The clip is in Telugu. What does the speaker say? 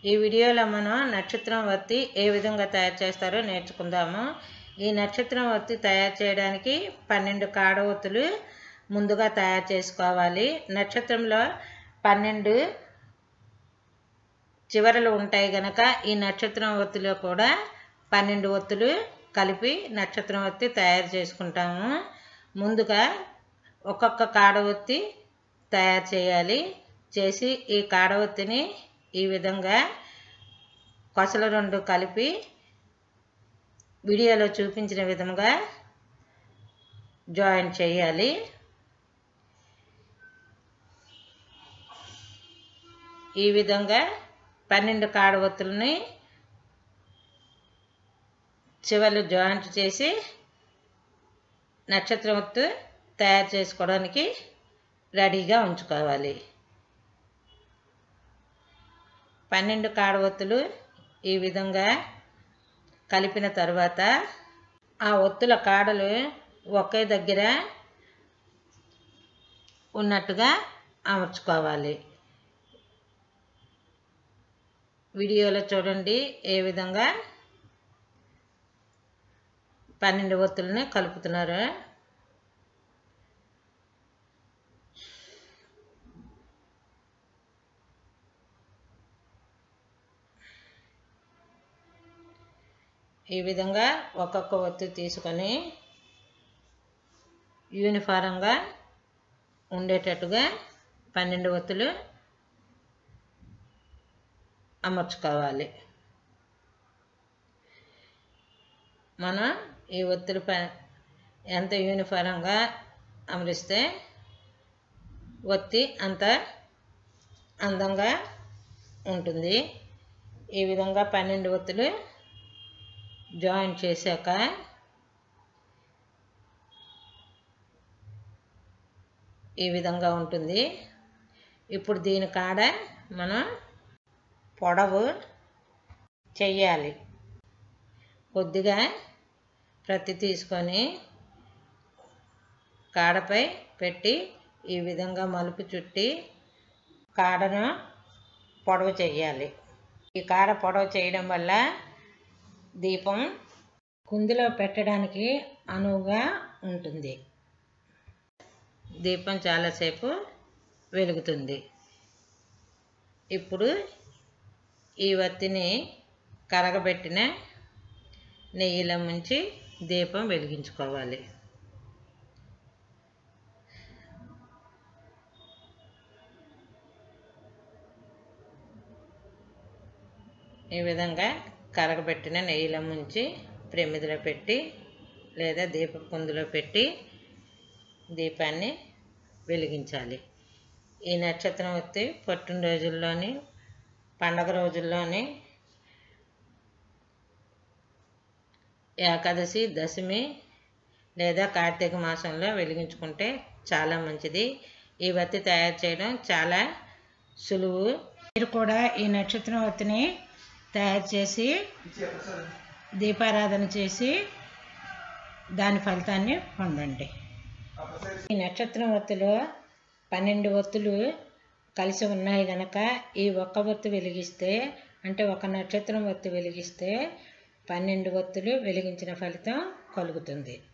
ఈ వీడియోలో మనం నక్షత్రం వత్తి ఏ విధంగా తయారు చేస్తారో నేర్చుకుందాము ఈ నక్షత్రం వత్తి తయారు చేయడానికి పన్నెండు కాడ ఒత్తులు ముందుగా తయారు చేసుకోవాలి నక్షత్రంలో పన్నెండు చివరలు ఉంటాయి గనక ఈ నక్షత్రం ఒత్తిలో కూడా పన్నెండు ఒత్తులు కలిపి నక్షత్రం ఒత్తి తయారు చేసుకుంటాము ముందుగా ఒక్కొక్క కాడ ఒత్తి తయారు చేయాలి చేసి ఈ కాడ ఒత్తిని ఈ విధంగా కొసలు రెండు కలిపి వీడియోలో చూపించిన విధంగా జాయిన్ చేయాలి ఈ విధంగా పన్నెండు కాడ ఒత్తులని చివర్లు జాయింట్ చేసి నక్షత్రం ఒత్తు తయారు చేసుకోవడానికి రెడీగా ఉంచుకోవాలి పన్నెండు కాడ ఒత్తులు ఈ విధంగా కలిపిన తర్వాత ఆ ఒత్తుల కాడలు ఒకే దగ్గర ఉన్నట్టుగా అమర్చుకోవాలి వీడియోలో చూడండి ఏ విధంగా పన్నెండు ఒత్తులని కలుపుతున్నారు ఈ విధంగా ఒక్కొక్క ఒత్తు తీసుకొని యూనిఫారంగా ఉండేటట్టుగా పన్నెండు ఒత్తులు అమర్చుకోవాలి మనం ఈ ఒత్తులు ప ఎంత యూనిఫారంగా అమరిస్తే ఒత్తి అంత అందంగా ఉంటుంది ఈ విధంగా పన్నెండు ఒత్తులు జాయిన్ చేశాక ఈ విధంగా ఉంటుంది ఇప్పుడు దీని కాడ మనం పొడవు చెయ్యాలి కొద్దిగా ప్రతి తీసుకొని కాడపై పెట్టి ఈ విధంగా మలుపు చుట్టి కాడను పొడవు చెయ్యాలి ఈ కాడ పొడవు చేయడం వల్ల దీపం కుందిలో పెట్టడానికి అనువుగా ఉంటుంది దీపం చాలాసేపు వెలుగుతుంది ఇప్పుడు ఈ వత్తిని కరగబెట్టిన నెయ్యిలో ముంచి దీపం వెలిగించుకోవాలి ఈ విధంగా కరగబెట్టిన నెయ్యిలో ముంచి ప్రమిదిలో పెట్టి లేదా దీప కుందులో పెట్టి దీపాన్ని వెలిగించాలి ఈ నక్షత్రం వత్తి పుట్టినరోజుల్లోని పండగ రోజుల్లోని ఏకాదశి దశమి లేదా కార్తీక మాసంలో వెలిగించుకుంటే చాలా మంచిది ఈ వత్తి తయారు చేయడం చాలా సులువు మీరు కూడా ఈ నక్షత్రం వత్తిని తయారు చేసి దీపారాధన చేసి దాని ఫలితాన్ని పొందండి ఈ నక్షత్రం ఒత్తులో పన్నెండు ఒత్తులు కలిసి ఉన్నాయి కనుక ఈ ఒక్క ఒత్తు వెలిగిస్తే అంటే ఒక నక్షత్రం ఒత్తు వెలిగిస్తే పన్నెండు ఒత్తులు వెలిగించిన ఫలితం కలుగుతుంది